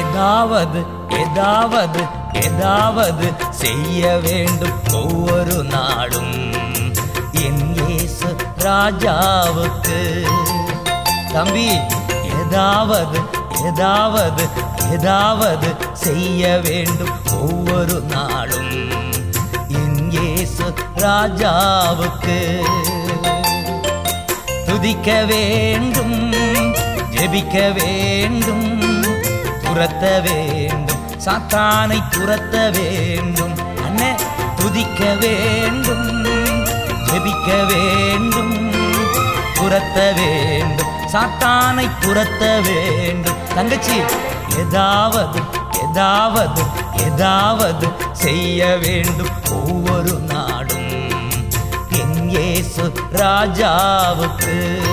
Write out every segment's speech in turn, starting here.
ஏதாவது ஏதாவது ஏதாவது செய்ய வேண்டும் ஒவ்வொரு நாளும் என் இயேசு ராஜாவுக்கு தம்பி ஏதாவது ஏதாவது ஏதாவது செய்ய வேண்டும் ஒவ்வொரு நாளும் என் இயேசு ராஜாவுக்கு துதிக்க வேண்டும் ஜெபிக்க வேண்டும் துரத்த வேண்டும் சாத்தானை துரத்த வேண்டும் அண்ணே துதிக்க வேண்டும் ஜெபிக்க வேண்டும் துரத்த வேண்டும் சாத்தானை துரத்த வேண்டும் தங்கச்சி ஏதாவது ஏதாவது ஏதாவது செய்ய வேண்டும் ஒவ்வொரு நாடும் என் இயேசு ராஜாவுக்கு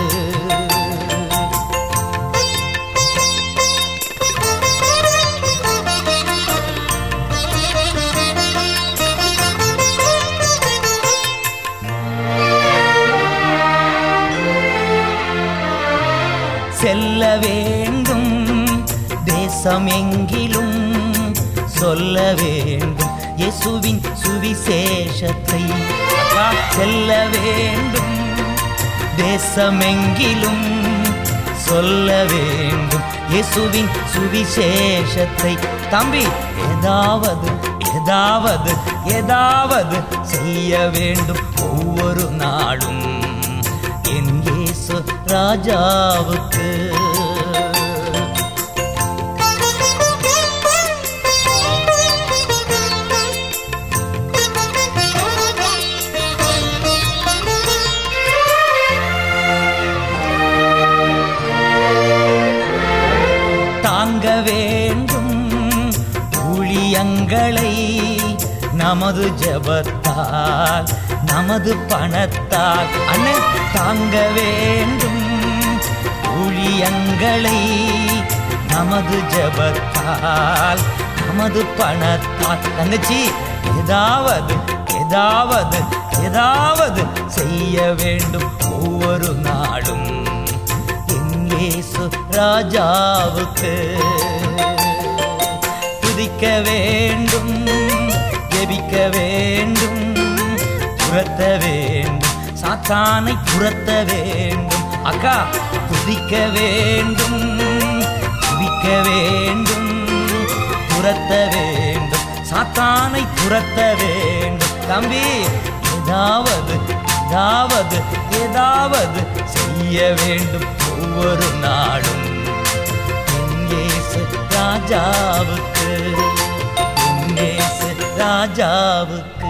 செல்ல வேண்டும் தேசம் எங்கிலும் சொல்ல வேண்டும் இயேசுவின் சுவிசேஷத்தை அக்கா, செல்ல வேண்டும் தேசமெங்கிலும் சொல்ல வேண்டும் இயேசுவின் சுவிசேஷத்தை தம்பி ஏதாவது ஏதாவது ஏதாவது செய்ய வேண்டும் ஒவ்வொரு நாளும் என் இயேசு ராஜாவுக்கு தாங்க வேண்டும் ஊழியங்களை நமது ஜெபத்தால் நமது பணத்தால் அண்ணன் தாங்க வேண்டும் ஊழியங்களை நமது ஜெபத்தால் நமது பணத்தால் தங்கச்சி ஏதாவது ஏதாவது ஏதாவது செய்ய வேண்டும் ஒவ்வொரு நாளும் என் இயேசு ராஜாவுக்கு துதிக்க வேண்டும் ஜெபிக்க வேண்டும் துரத்த வேண்டும் சாத்தானை துரத்த வேண்டும் அக்கா துதிக்க வேண்டும் ஜெபிக்க வேண்டும் துரத்த வேண்டும் சாத்தானை துரத்த வேண்டும் தம்பி ஏதாவது ஏதாவது ஏதாவது செய்ய வேண்டும் ஒவ்வொரு நாளும் என் இயேசு ராஜாவுக்கு என் இயேசு ராஜாவுக்கு